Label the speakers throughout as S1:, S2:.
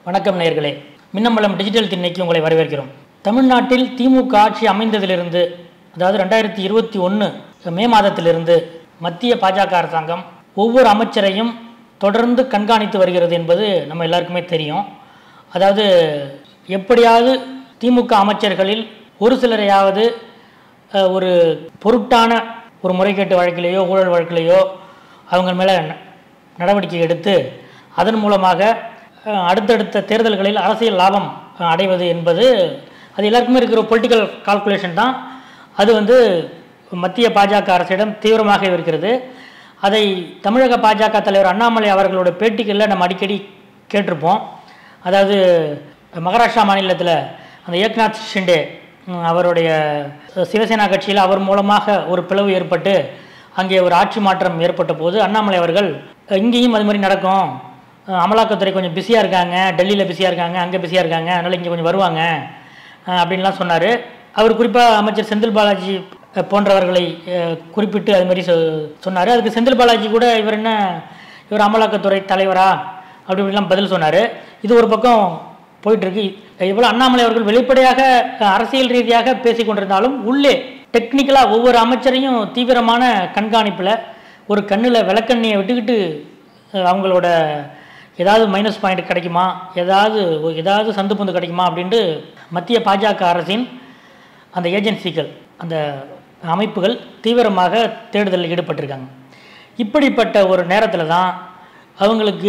S1: வணக்கம் நேயர்களே மின்னம்பலம் டிஜிட்டல் திண்ணைக்கு உங்களை வரவேற்கிறோம் தமிழ்நாட்டில் திமுக ஆட்சி அமைந்ததிலிருந்து அதாவது ரெண்டாயிரத்தி இருபத்தி ஒன்று மே மாதத்திலிருந்து மத்திய பாஜக அரசாங்கம் ஒவ்வொரு அமைச்சரையும் தொடர்ந்து கண்காணித்து வருகிறது என்பது நம்ம எல்லாருக்குமே தெரியும் அதாவது எப்படியாவது திமுக அமைச்சர்களில் ஒரு சிலரையாவது அஹ், ஒரு பொருட்டான ஒரு முறைகேட்டு வழக்கிலேயோ ஊழல் வழக்கிலேயோ அவங்க மேலே நடவடிக்கை எடுத்து அதன் மூலமாக அஹ், அடுத்தடுத்த தேர்தல்களில் அரசியல் லாபம் அஹ், அடைவது என்பது அது எல்லாருக்குமே இருக்கிற பொலிட்டிக்கல் கால்குலேஷன் தான் அது வந்து மத்திய பாஜக அரசிடம் தீவிரமாக இருக்கிறது அதை தமிழக பாஜக தலைவர் அண்ணாமலை அவர்களோட பேட்டிகளில் நம்ம அடிக்கடி கேட்டிருப்போம் அதாவது மகாராஷ்டிரா மாநிலத்தில் அந்த ஏக்நாத் ஷிண்டே ம், அவருடைய சிவசேனா கட்சியில் அவர் மூலமாக ஒரு பிளவு ஏற்பட்டு அங்கே ஒரு ஆட்சி மாற்றம் ஏற்பட்ட போது அண்ணாமலை அவர்கள் இங்கேயும் அது மாதிரி நடக்கும் அஹ், அமலாக்கத்துறை கொஞ்சம் பிஸியாக இருக்காங்க டெல்லியில் பிஸியாக இருக்காங்க அங்கே பிஸியாக இருக்காங்க அதனால் இங்கே கொஞ்சம் வருவாங்க அஹ், அப்படின்லாம் சொன்னார் அவர் குறிப்பாக அமைச்சர் செந்தில் பாலாஜி அஹ், போன்றவர்களை அஹ், குறிப்பிட்டு அது மாதிரி சொ சொன்னார் அதுக்கு செந்தில் பாலாஜி கூட இவர் என்ன இவர் அமலாக்கத்துறை தலைவரா அப்படி இப்படிலாம் பதில் சொன்னார் இது ஒரு பக்கம் போயிட்டுருக்கு இவ்வளோ அண்ணாமலை அவர்கள் வெளிப்படையாக அஹ், அரசியல் ரீதியாக பேசி கொண்டிருந்தாலும் உள்ளே டெக்னிக்கலாக ஒவ்வொரு அமைச்சரையும் தீவிரமான கண்காணிப்பில் ஒரு கண்ணில் விளக்கண்ணியை விட்டுக்கிட்டு அஹ், அவங்களோட ஏதாவது மைனஸ் பாயிண்ட் கிடைக்குமா ஏதாவது ஏதாவது சந்து பந்து கிடைக்குமா அப்படின்ட்டு மத்திய பாஜக அரசின் அந்த ஏஜென்சிகள் அந்த அமைப்புகள் தீவிரமாக தேடுதலில் ஈடுபட்டிருக்காங்க இப்படிப்பட்ட ஒரு நேரத்தில் தான் அவங்களுக்கு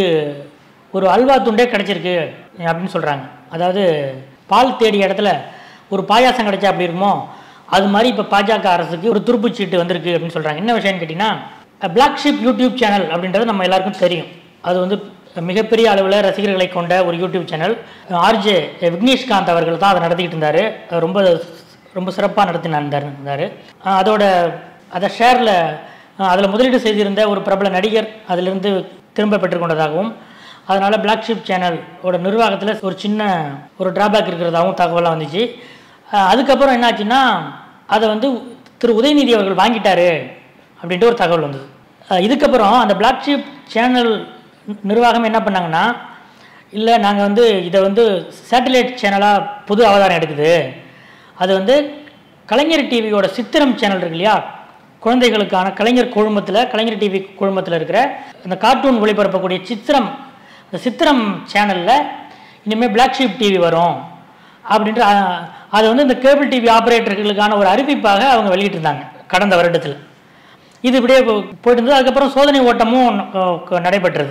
S1: ஒரு அல்வா துண்டே கிடச்சிருக்கு அப்படின்னு சொல்கிறாங்க அதாவது பால் தேடிய இடத்துல ஒரு பாயாசம் கிடைச்சா அப்படி இருக்குமோ அது மாதிரி இப்போ பாஜக அரசுக்கு ஒரு துருப்புச் சீட்டு வந்திருக்கு அப்படின்னு சொல்கிறாங்க என்ன விஷயம்னு கேட்டிங்கன்னா பிளாக் ஷிப் யூடியூப் சேனல் அப்படின்றது நம்ம எல்லாருக்கும் தெரியும் அது வந்து மிகப்பெரிய அளவில் ரசிகர்களை கொண்ட ஒரு யூடியூப் சேனல் ஆர்ஜே விக்னேஷ்காந்த் அவர்கள் தான் அதை நடத்திக்கிட்டு இருந்தார் ரொம்ப ரொம்ப சிறப்பாக நடத்தினா இருந்தார் இருந்தார் அதோட அதை ஷேரில் அதில் முதலீடு செய்திருந்த ஒரு பிரபல நடிகர் அதிலிருந்து திரும்ப பெற்றுக்கொண்டதாகவும் அதனால் பிளாக் ஷிப் சேனலோட நிர்வாகத்தில் ஒரு சின்ன ஒரு டிராபேக் இருக்கிறதாகவும் தகவலாக வந்துச்சு அஹ் அதுக்கப்புறம் என்னாச்சுன்னா அதை வந்து திரு உதயநிதி அவர்கள் வாங்கிட்டாரு அப்படின்ட்டு ஒரு தகவல் வந்தது அஹ் இதுக்கப்புறம் அந்த பிளாக் ஷிப் சேனல் நிர்வாகம் என்ன பண்ணாங்கன்னா இல்லை நாங்கள் வந்து இதை வந்து சேட்டலைட் சேனலாக புது அவதாரம் எடுக்குது அது வந்து கலைஞர் டிவியோட சித்திரம் சேனல் இருக்கு இல்லையா குழந்தைகளுக்கான கலைஞர் குழுமத்தில் கலைஞர் டிவி குழுமத்தில் இருக்கிற இந்த கார்ட்டூன் ஒளிபரப்பக்கூடிய சித்திரம் இந்த சித்திரம் சேனலில் இனிமேல் பிளாக் ஷீப் டிவி வரும் அப்படின்ற அஹ், அது வந்து இந்த கேபிள் டிவி ஆப்ரேட்டர்களுக்கான ஒரு அறிவிப்பாக அவங்க வெளியிட்டிருந்தாங்க கடந்த வருடத்தில் இது இப்படியே போ- போயிட்டு இருந்தது அதுக்கப்புறம் சோதனை ஓட்டமும் அஹ், க- நடைபெற்றது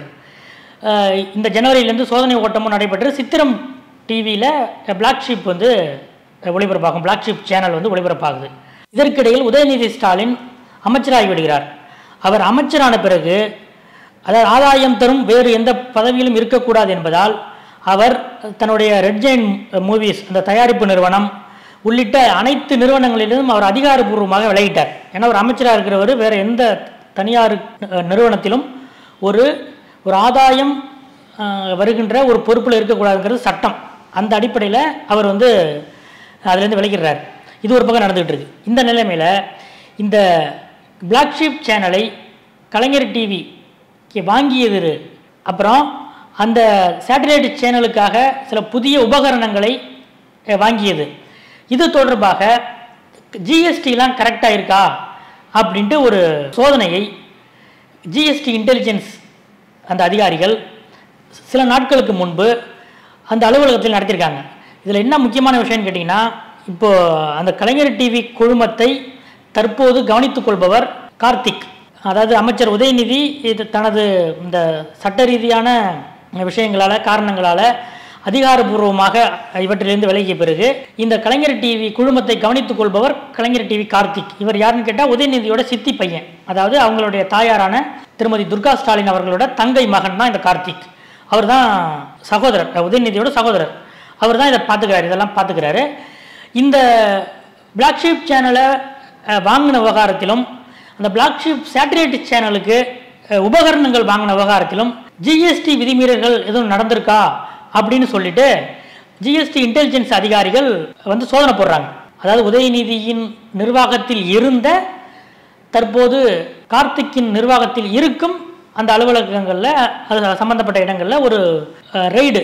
S1: அஹ், இந்த ஜனவரியிலேருந்து சோதனை ஓட்டமும் நடைபெற்று சித்திரம் டிவியில் பிளாக் ஷீப் வந்து ஒளிபரப்பாகும் பிளாக் ஷீப் சேனல் வந்து ஒளிபரப்பாகுது இதற்கிடையில் உதயநிதி ஸ்டாலின் அமைச்சராகி விடுகிறார் அவர் அமைச்சரான பிறகு அதாவது ஆதாயம் தரும் வேறு எந்த பதவியிலும் இருக்கக்கூடாது என்பதால் அவர் தன்னுடைய ரெட் ஜெயின் மூவிஸ் அந்த தயாரிப்பு நிறுவனம் உள்ளிட்ட அனைத்து நிறுவனங்களிலும் அவர் அதிகாரப்பூர்வமாக விலகிட்டார் ஏன்னா ஒரு அமைச்சராக இருக்கிறவர் வேறு எந்த தனியார் அஹ், நிறுவனத்திலும் ஒரு ஒரு ஆதாயம் அஹ், வருகின்ற ஒரு பொறுப்பில் இருக்கக்கூடாதுங்கிறது சட்டம் அந்த அடிப்படையில் அவர் வந்து அதுலேருந்து விலகிடுறார் இது ஒரு பக்கம் நடந்துகிட்டு இருக்கு இந்த நிலைமையில் இந்த பிளாக் ஷீப் சேனலை கலைஞர் டிவி வாங்கியது அப்புறம் அந்த சேட்டலைட் சேனலுக்காக சில புதிய உபகரணங்களை அஹ், வாங்கியது இது தொடர்பாக ஜிஎஸ்டிலாம் கரெக்டாக இருக்கா அப்படின்ட்டு ஒரு சோதனையை ஜிஎஸ்டி இன்டெலிஜென்ஸ் அந்த அதிகாரிகள் சில நாட்களுக்கு முன்பு அந்த அலுவலகத்தில் நடத்தியிருக்காங்க இதில் என்ன முக்கியமான விஷயம்னு கேட்டிங்கன்னா இப்போது அந்த கலைஞர் டிவி குழுமத்தை தற்போது கவனித்துக் கொள்பவர் கார்த்திக் அதாவது அமைச்சர் உதயநிதி இது தனது இந்த சட்ட ரீதியான விஷயங்களால் காரணங்களால் அதிகாரபூர்வமாக இவற்றிலிருந்து விலகிய பிறகு இந்த கலைஞர் டிவி குழுமத்தை கவனித்துக் கொள்பவர் கலைஞர் டிவி கார்த்திக் இவர் யாருன்னு கேட்டால் உதயநிதியோட சித்தி பையன் அதாவது அவங்களுடைய தாயாரான திருமதி துர்கா ஸ்டாலின் அவர்களோட தங்கை மகன் தான் இந்த கார்த்திக் அவர் தான் சகோதரர் உதயநிதியோட சகோதரர் அவர் தான் இதை பார்த்துக்கிறாரு இதெல்லாம் பார்த்துக்கிறாரு இந்த பிளாக் ஷீப் சேனலை அஹ், வாங்கின விவகாரத்திலும் அந்த பிளாக் ஷீப் சேட்டலைட் சேனலுக்கு அஹ், உபகரணங்கள் வாங்கின விவகாரத்திலும் ஜிஎஸ்டி விதிமீறல்கள் எதுவும் நடந்திருக்கா அப்படின்னு சொல்லிட்டு ஜிஎஸ்டி இன்டெலிஜென்ஸ் அதிகாரிகள் வந்து சோதனை போடுறாங்க அதாவது உதயநிதியின் நிர்வாகத்தில் இருந்த தற்போது கார்த்திக்கின் நிர்வாகத்தில் இருக்கும் அந்த அலுவலகங்களில் அது சம்பந்தப்பட்ட இடங்களில் ஒரு ரெய்டு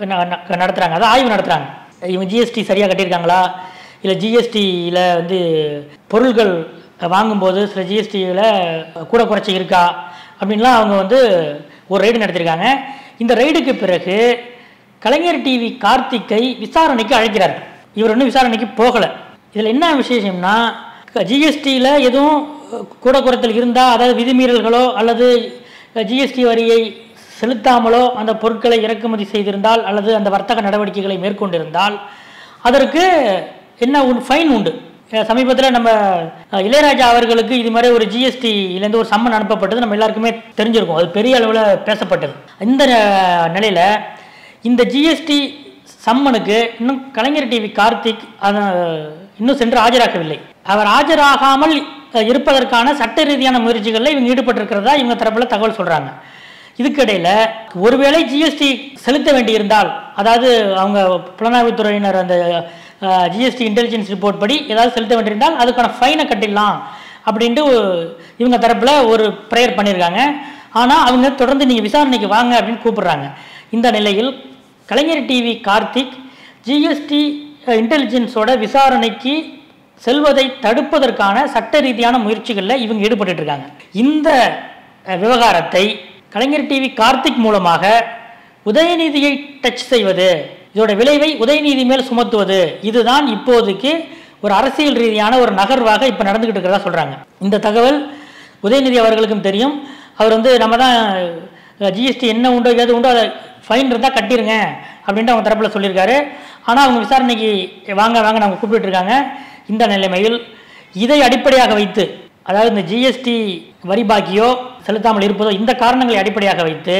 S1: நடத்துகிறாங்க அதான் ஆய்வு நடத்துகிறாங்க இவங்க ஜிஎஸ்டி சரியாக கட்டியிருக்காங்களா இல்லை ஜிஎஸ்டியில் வந்து பொருள்கள் வாங்கும்போது சில ஜிஎஸ்டியில் கூட குறைச்சி இருக்கா அப்படின்லாம் அவங்க வந்து ஒரு ரைடு நடத்தியிருக்காங்க இந்த ரைடுக்கு பிறகு கலைஞர் டிவி கார்த்திக்கை விசாரணைக்கு அழைக்கிறார் இவர் இன்னும் விசாரணைக்கு போகலை இதில் என்ன விசேஷம்னா ஜிஎஸ்டியில் எதுவும் கூட குறைத்தல் இருந்தால் அதாவது விதிமீறல்களோ அல்லது ஜிஎஸ்டி வரியை செலுத்தாமலோ அந்த பொருட்களை இறக்குமதி செய்திருந்தால் அல்லது அந்த வர்த்தக நடவடிக்கைகளை மேற்கொண்டிருந்தால் அதற்கு என்ன உண்டு ஃபைன் உண்டு சமீபத்தில் நம்ம அஹ், இளையராஜா அவர்களுக்கு இது மாதிரி ஒரு ஜிஎஸ்டியிலேருந்து ஒரு சம்மன் அனுப்பப்பட்டது நம்ம எல்லாருக்குமே தெரிஞ்சிருக்கும் அது பெரிய அளவில் பேசப்பட்டது இந்த அஹ், நிலையில் இந்த ஜிஎஸ்டி சம்மனுக்கு இன்னும் கலைஞர் டிவி கார்த்திக் அதை இன்னும் சென்று ஆஜராகவில்லை அவர் ஆஜராகாமல் அஹ், இருப்பதற்கான சட்ட ரீதியான முயற்சிகளில் இவங்க ஈடுபட்டிருக்கிறதா இவங்க தரப்பில் தகவல் சொல்கிறாங்க இதுக்கிடையில் ஒருவேளை ஜிஎஸ்டி செலுத்த வேண்டியிருந்தால் அதாவது அவங்க புலனாய்வுத்துறையினர் அந்த ஜிஎஸ்டி இன்டெலிஜென்ஸ் ரிப்போர்ட் படி ஏதாவது செலுத்த வேண்டியிருந்தால் அதுக்கான ஃபைனை கட்டிடலாம் அப்படின்ட்டு இவங்க தரப்பில் ஒரு ப்ரேயர் பண்ணியிருக்காங்க ஆனால் அவங்க தொடர்ந்து நீங்கள் விசாரணைக்கு வாங்க அப்படின்னு கூப்பிடுறாங்க இந்த நிலையில் கலைஞர் டிவி கார்த்திக் ஜிஎஸ்டி இன்டெலிஜென்ஸோட விசாரணைக்கு செல்வதை தடுப்பதற்கான சட்ட ரீதியான முயற்சிகளில் இவங்க ஈடுபட்டு இருக்காங்க இந்த அஹ், விவகாரத்தை கலைஞர் டிவி கார்த்திக் மூலமாக உதயநிதியை டச் செய்வது இதோட விளைவை உதயநிதி மேல் சுமத்துவது இதுதான் இப்போதைக்கு ஒரு அரசியல் ரீதியான ஒரு நகர்வாக இப்போ நடந்துகிட்டு இருக்கிறதா சொல்கிறாங்க இந்த தகவல் உதயநிதி அவர்களுக்கும் தெரியும் அவர் வந்து நம்ம தான் ஜிஎஸ்டி என்ன உண்டோ எது உண்டோ அதை ஃபைன் இருந்தால் கட்டிருங்க அப்படின்ட்டு அவங்க தரப்பில் சொல்லியிருக்காரு ஆனால் அவங்க விசாரணைக்கு வாங்க வாங்க நம்ம கூப்பிட்டு இருக்காங்க இந்த நிலைமையில் இதை அடிப்படையாக வைத்து அதாவது இந்த ஜிஎஸ்டி வரி பாக்கியோ செலுத்தாமல் இருப்பதோ இந்த காரணங்களை அடிப்படையாக வைத்து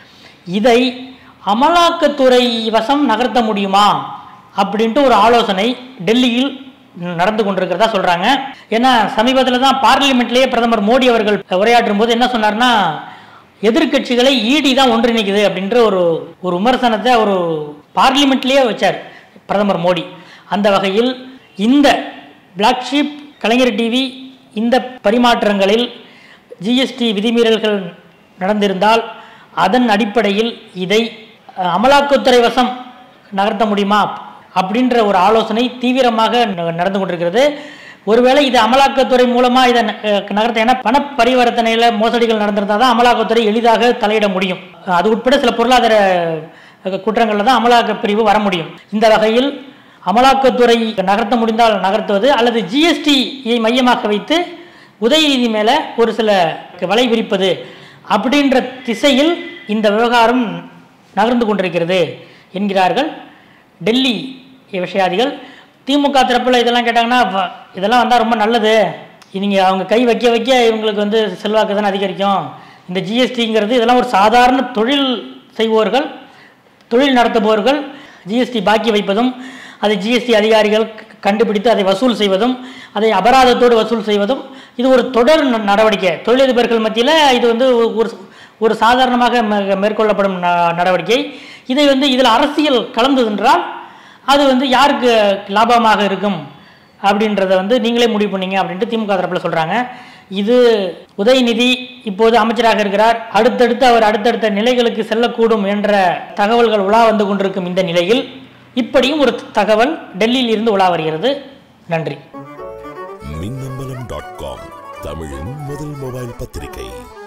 S1: இதை அமலாக்கத்துறை வசம் நகர்த்த முடியுமா அப்படின்ட்டு ஒரு ஆலோசனை டெல்லியில் நடந்து கொண்டிருக்கிறதா சொல்றாங்க ஏன்னா சமீபத்தில் தான் பார்லிமெண்ட்லேயே பிரதமர் மோடி அவர்கள் உரையாற்றும் போது என்ன சொன்னார்னா எதிர்க்கட்சிகளை ஈடி தான் ஒன்றிணைக்குது அப்படின்ற ஒரு ஒரு விமர்சனத்தை ஒரு பார்லிமெண்ட்லேயே வச்சார் பிரதமர் மோடி அந்த வகையில் இந்த பிளாக் ஷீப் கலைஞர் டிவி இந்த பரிமாற்றங்களில் ஜிஎஸ்டி விதிமீறல்கள் நடந்திருந்தால் அதன் அடிப்படையில் இதை அஹ், அமலாக்கத்துறை வசம் நகர்த்த முடியுமா அப்படின்ற ஒரு ஆலோசனை தீவிரமாக ந- நடந்து கொண்டிருக்கிறது ஒருவேளை இது அமலாக்கத்துறை மூலமா இதை ந- அஹ், நகர்த்த ஏன்னா பண பரிவர்த்தனையில் மோசடிகள் நடந்திருந்தால் தான் அமலாக்கத்துறை எளிதாக தலையிட முடியும் அது உட்பட சில பொருளாதார அஹ், குற்றங்கள்ல தான் அமலாக்க பிரிவு வர முடியும் இந்த வகையில் அமலாக்கத்துறை நகர்த்த முடிந்தால் நகர்த்துவது அல்லது ஜிஎஸ்டியை மையமாக்க வைத்து உதயநிதி மேலே ஒரு சில வலை விரிப்பது அப்படின்ற திசையில் இந்த விவகாரம் நகர்ந்து கொண்டிருக்கிறது என்கிறார்கள் டெல்லி விஷயாதிகள் திமுக தரப்பில் இதெல்லாம் கேட்டாங்கன்னா வ- இதெல்லாம் வந்தால் ரொம்ப நல்லது நீங்கள் அவங்க கை வைக்க வைக்க இவங்களுக்கு வந்து செல்வாக்கு தானே அதிகரிக்கும் இந்த ஜிஎஸ்டிங்கிறது இதெல்லாம் ஒரு சாதாரண தொழில் செய்வோர்கள் தொழில் நடத்துபவர்கள் ஜிஎஸ்டி பாக்கி வைப்பதும் அதை ஜிஎஸ்டி அதிகாரிகள் க- கண்டுபிடித்து அதை வசூல் செய்வதும் அதை அபராதத்தோடு வசூல் செய்வதும் இது ஒரு தொடர் ந- நடவடிக்கை தொழிலதிபர்கள் மத்தியில் இது வந்து ஒ- ஒரு ஒரு சாதாரணமாக மே- மேற்கொள்ளப்படும் ந- நடவடிக்கை இதை வந்து இதில் அரசியல் கலந்தது என்றால் அது வந்து யாருக்கு லாபமாக இருக்கும் அப்படின்றத வந்து நீங்களே முடிவு பண்ணீங்க அப்படின்ட்டு திமுக தரப்பில் சொல்கிறாங்க இது உதயநிதி இப்போது அமைச்சராக இருக்கிறார் அடுத்தடுத்து அவர் அடுத்தடுத்த நிலைகளுக்கு செல்லக்கூடும் என்ற தகவல்கள் உலா வந்து கொண்டிருக்கும் இந்த நிலையில் இப்படியும் ஒரு தகவல் டெல்லியில் இருந்து உலா வருகிறது நன்றி
S2: மின்னம்பலம் டாட் காம் தமிழின் முதல் மொபைல் பத்திரிகை